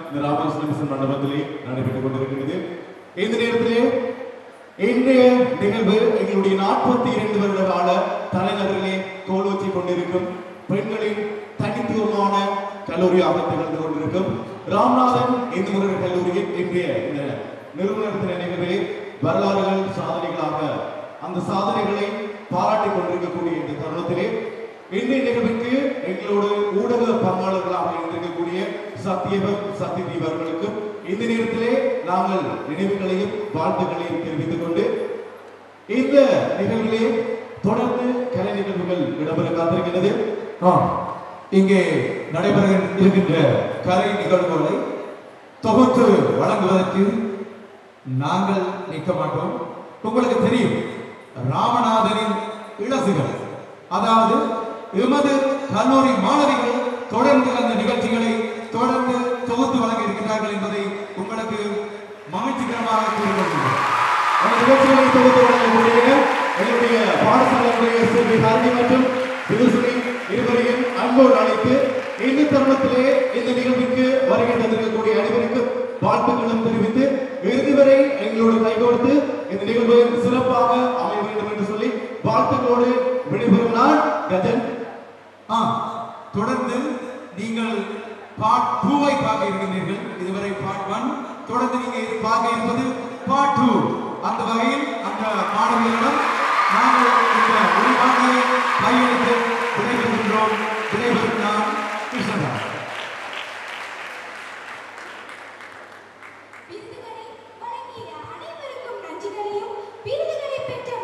இந்த ராமகிருஷ்ண மிஷன் மண்டபத்திலே நடைபெற்றுக் கொண்டிருக்கிறது இந்த நேரத்திலே இன்றைய நிகழ்வு எங்களுடைய நாற்பத்தி இரண்டு வருட கால தலைநகரிலே தோல்வச்சு கொண்டிருக்கும் பெண்களின் தனித்துவமான கல்லூரியாக திகழ்ந்து கொண்டிருக்கும் ராமநாதன் இந்து முருகர் கல்லூரியின் இன்றைய இந்த நிறுவனத்தின் நிகழ்விலே வரலாறுகள் சாதனைகளாக அந்த சாதனைகளை பாராட்டிக் கொண்டிருக்கக்கூடிய இந்த தருணத்திலே இன்றைய நிகழ்வுக்கு எங்களோடு ஊடக பங்காளர்களாக இருந்திருக்கக்கூடிய சத்தியவம் சத்யதீப் அவர்களுக்கும் இந்த நேரத்திலே நாங்கள் நினைவுகளையும் வாழ்த்துக்களையும் தெரிவித்துக் கொண்டு இந்த நிகழ்விலே தொடர்ந்து கலை நிகழ்வுகள் இடம்பெற காத்திருக்கிறது ஆம். இங்கே நடைபெற இருக்கின்ற கலை நிகழ்வுகளை தொகுத்து வழங்குவதற்கு நாங்கள் நிற்க மாட்டோம் உங்களுக்கு தெரியும் ராமநாதனின் இளசுகள் அதாவது எமது கல்லூரி மாணவிகள் தொடர்ந்து அந்த நிகழ்ச்சிகளை தொடர்ந்து தொகுத்து வழங்க இருக்கிறார்கள் என்பதை உங்களுக்கு மகிழ்ச்சிகரமாக கூறிக்கொள்கிறேன் அந்த நிகழ்ச்சிகளை தொகுத்து வழங்கக்கூடிய எங்களுடைய பாடசாலையுடைய செல்வி ஹார்தி மற்றும் விதுசுனி இருவரையும் அன்போடு அழைத்து இந்த தருணத்திலே இந்த நிகழ்விற்கு வருகை தந்திருக்கக்கூடிய அனைவருக்கும் வாழ்த்துக்களும் தெரிவித்து இறுதி வரை எங்களோடு கைகோர்த்து இந்த நிகழ்வு சிறப்பாக அமைய வேண்டும் என்று சொல்லி வாழ்த்துக்களோடு விடைபெறும் நான் கஜன் ஆ தொடர்ந்து நீங்கள் பார்ட் டூவை பார்க்க இருக்கின்றீர்கள் இதுவரை பார்ட் ஒன் தொடர்ந்து நீங்க இது பார்க்க இருப்பது பார்ட் டூ அந்த வகையில் அந்த மாணவிகளிடம் நாங்கள் இந்த உரிமையை கையெழுத்து விடைபெறுகின்றோம் விடைபெறும் நான் கிருஷ்ணதாஸ் விருதுகளை வழங்கிய அனைவருக்கும் நன்றிகளையும் விருதுகளை பெற்ற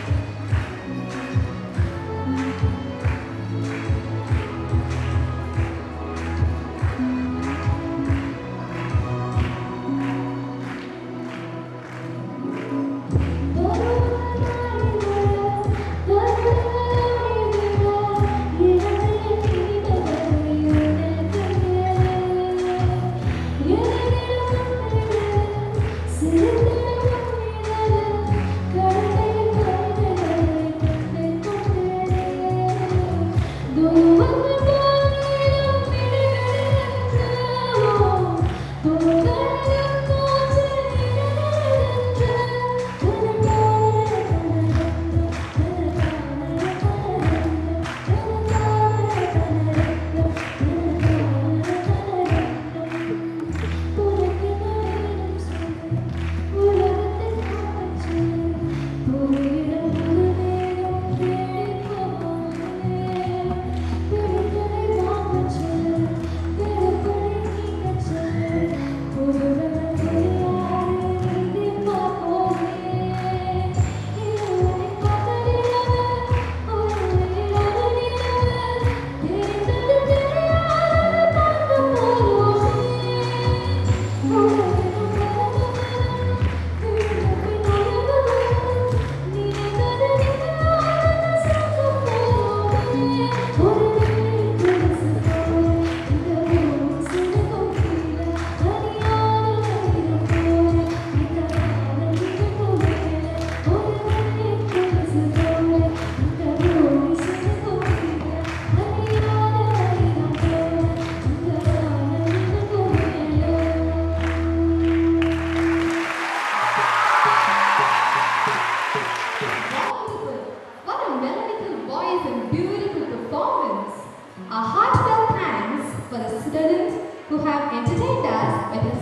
Wonderful! What a melodical voice and beautiful performance! A heartfelt thanks for the students who have entertained us with